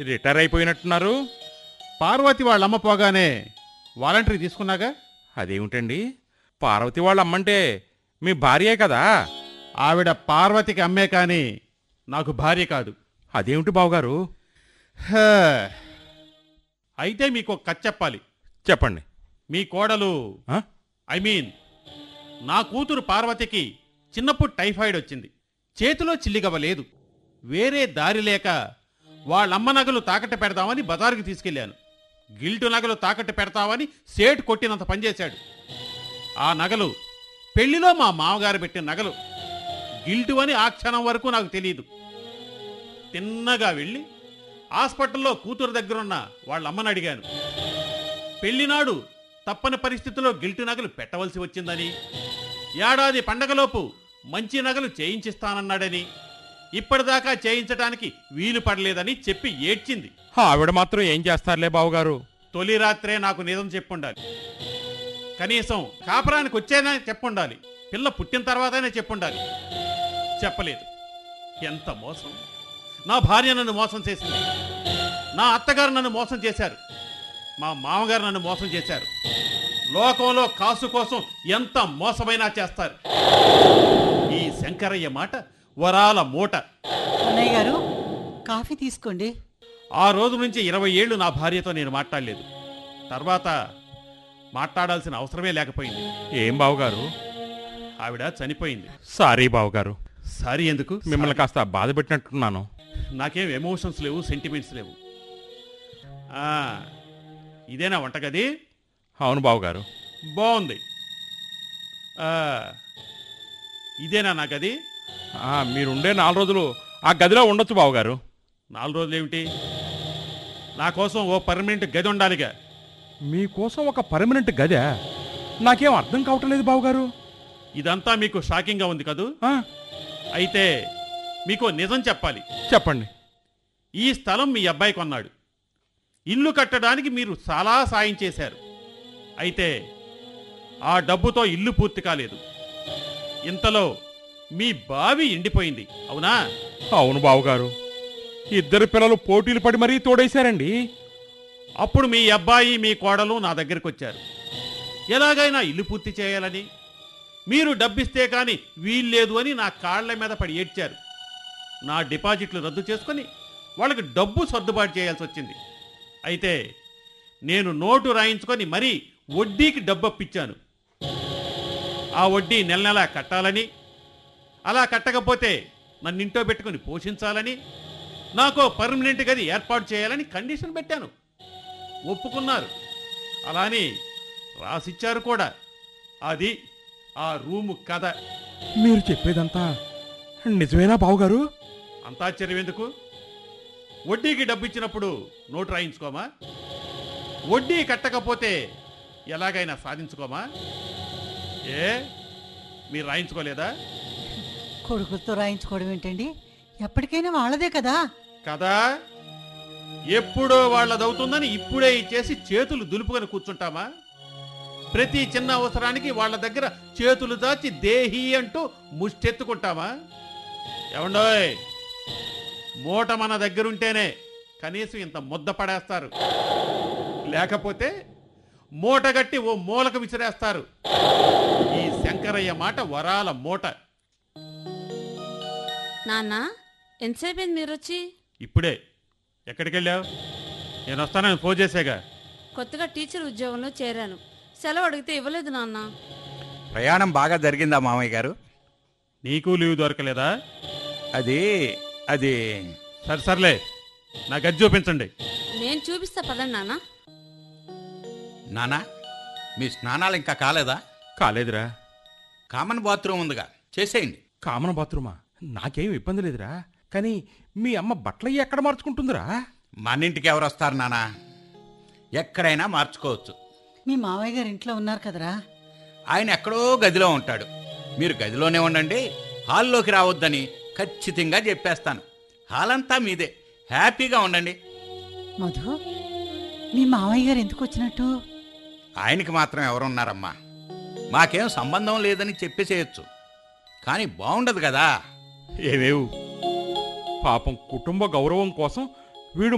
Retire అయిపోయినట్టున్నారు Parvati వాళ్ళమ్మ పోగానే voluntary తీసుకున్నాగా అదేమిటండి పార్వతి వాళ్ళ అమ్మంటే మీ భార్యే కదా ఆవిడ పార్వతికి అమ్మే కానీ నాకు భార్య కాదు అదేమిటి బావగారు హే. అయితే మీకు ఒక కథ చెప్పాలి చెప్పండి మీ కోడలు ఆ? ఐ మీన్ నా కూతురు పార్వతికి చిన్నప్పుడు టైఫాయిడ్ వచ్చింది చేతిలో చిల్లిగవ్వ లేదు వేరే దారి లేక వాళ్ళమ్మ నగలు తాకట్టు పెడదామని బజారుకి తీసుకెళ్లాను గిల్టు నగలు తాకట్టు పెడతామని సేటు కొట్టినంత పనిచేశాడు ఆ నగలు పెళ్లిలో మా మామగారు పెట్టిన నగలు గిల్టు అని ఆ క్షణం వరకు నాకు తెలియదు తిన్నగా వెళ్ళి హాస్పిటల్లో కూతురు దగ్గరున్న వాళ్ళ అమ్మని అడిగాను పెళ్లినాడు తప్పని పరిస్థితిలో గిల్టు నగలు పెట్టవలసి వచ్చిందని ఏడాది పండగలోపు మంచి నగలు చేయించిస్తానన్నాడని ఇప్పటిదాకా చేయించటానికి వీలు పడలేదని చెప్పి ఏడ్చింది ఆవిడ మాత్రం ఏం చేస్తారులే బావగారు తొలి రాత్రే నాకు నిజం చెప్పుండాలి కనీసం కాపురానికి వచ్చేనా చెప్పుండాలి పిల్ల పుట్టిన తర్వాతనే చెప్పుండాలి చెప్పలేదు ఎంత మోసం నా భార్య నన్ను మోసం చేసింది నా అత్తగారు నన్ను మోసం చేశారు మా మామగారు నన్ను మోసం చేశారు లోకంలో కాసు కోసం ఎంత మోసమైనా చేస్తారు ఈ శంకరయ్య మాట వరాల మూట అన్నయ్య గారు కాఫీ తీసుకోండి ఆ రోజు నుంచి ఇరవై ఏళ్ళు నా భార్యతో నేను మాట్లాడలేదు తర్వాత మాట్లాడాల్సిన అవసరమే లేకపోయింది ఏం బావగారు ఆవిడ చనిపోయింది సారీ బావగారు సారీ ఎందుకు మిమ్మల్ని కాస్త బాధ పెట్టినట్టున్నాను నాకేం ఎమోషన్స్ లేవు సెంటిమెంట్స్ లేవు ఆ, ఇదేనా వంటగది అవును బావగారు బాగుంది ఆ, ఇదేనా నా గది ఆ, మీరుండే నాలుగు రోజులు ఆ గదిలో ఉండొచ్చు బావగారు నాలుగు రోజులు ఏమిటి నా కోసం ఓ పర్మనెంట్ గది ఉండాలిగా మీకోసం ఒక పర్మనెంట్ గదే నాకేం అర్థం కావటం లేదు బావగారు ఇదంతా మీకు షాకింగ్గా ఉంది కదూ ఆ, అయితే మీకు నిజం చెప్పాలి చెప్పండి ఈ స్థలం మీ అబ్బాయి కొన్నాడు ఇల్లు కట్టడానికి మీరు చాలా సాయం చేశారు అయితే ఆ డబ్బుతో ఇల్లు పూర్తి కాలేదు ఇంతలో మీ బావి ఎండిపోయింది అవునా అవును బావగారు ఇద్దరు పిల్లలు పోటీలు పడి మరీ తోడేశారండి అప్పుడు మీ అబ్బాయి మీ కోడలు నా దగ్గరికి వచ్చారు ఎలాగైనా ఇల్లు పూర్తి చేయాలని మీరు డబ్బిస్తే కానీ వీల్లేదు అని నా కాళ్ల మీద పడి ఏడ్చారు నా డిపాజిట్లు రద్దు చేసుకొని వాళ్ళకి డబ్బు సర్దుబాటు చేయాల్సి వచ్చింది అయితే నేను నోటు రాయించుకొని మరీ వడ్డీకి డబ్బు అప్పిచ్చాను ఆ వడ్డీ నెల నెలా కట్టాలని అలా కట్టకపోతే నన్ను ఇంట్లో పెట్టుకొని పోషించాలని నాకు పర్మనెంట్ గది ఏర్పాటు చేయాలని కండిషన్ పెట్టాను ఒప్పుకున్నారు అలాని రాసిచ్చారు కూడా అది ఆ రూము కథ మీరు చెప్పేదంతా నిజమేనా బావగారు అంత ఆశ్చర్యం ఎందుకు వడ్డీకి డబ్బు ఇచ్చినప్పుడు నోటు రాయించుకోమా వడ్డీ కట్టకపోతే ఎలాగైనా సాధించుకోమా ఏ మీరు రాయించుకోలేదా కొడుకులతో రాయించుకోవడం ఏంటండి ఎప్పటికైనా వాళ్ళదే కదా కదా ఎప్పుడో వాళ్ళదవుతుందని ఇప్పుడే ఇచ్చేసి చేతులు దులుపుకొని కూర్చుంటామా ప్రతి చిన్న అవసరానికి వాళ్ళ దగ్గర చేతులు దాచి దేహి అంటూ ముష్టెత్తుకుంటామా ఏమండోయ్ మూట మన దగ్గరుంటేనే కనీసం ఇంత ముద్ద పడేస్తారు లేకపోతే మూటగట్టి ఓ మూలకు విసిరేస్తారు ఈ శంకరయ్య మాట వరాల మూట నాన్న ఎంతసేపు అయింది మీరు వచ్చి ఇప్పుడే ఎక్కడికి వెళ్ళావు నేను వస్తానని ఫోన్ చేసాగా కొత్తగా టీచర్ ఉద్యోగంలో చేరాను సెలవు అడిగితే ఇవ్వలేదు నాన్న ప్రయాణం బాగా జరిగిందా మామయ్య గారు నీకు లీవ్ దొరకలేదా అది అది సరే సర్లే నా గది చూపించండి నేను చూపిస్తా పదండి నాన్న నానా మీ స్నానాలు ఇంకా కాలేదా కాలేదురా కామన్ బాత్రూమ్ ఉందిగా చేసేయండి కామన్ బాత్రూమా నాకేం ఇబ్బంది లేదురా కానీ మీ అమ్మ బట్టలయ్యి ఎక్కడ మార్చుకుంటుందిరా మన ఇంటికి ఎవరు వస్తారు నానా ఎక్కడైనా మార్చుకోవచ్చు మీ మావయ్య గారు ఇంట్లో ఉన్నారు కదరా ఆయన ఎక్కడో గదిలో ఉంటాడు మీరు గదిలోనే ఉండండి హాల్లోకి రావద్దని ఖచ్చితంగా చెప్పేస్తాను హాల్ అంతా మీదే హ్యాపీగా ఉండండి మధు మీ మావయ్య గారు ఎందుకు వచ్చినట్టు ఆయనకి మాత్రం ఎవరున్నారమ్మా మాకేం సంబంధం లేదని చెప్పేసేయచ్చు కానీ బాగుండదు కదా ఏమేవు పాపం కుటుంబ గౌరవం కోసం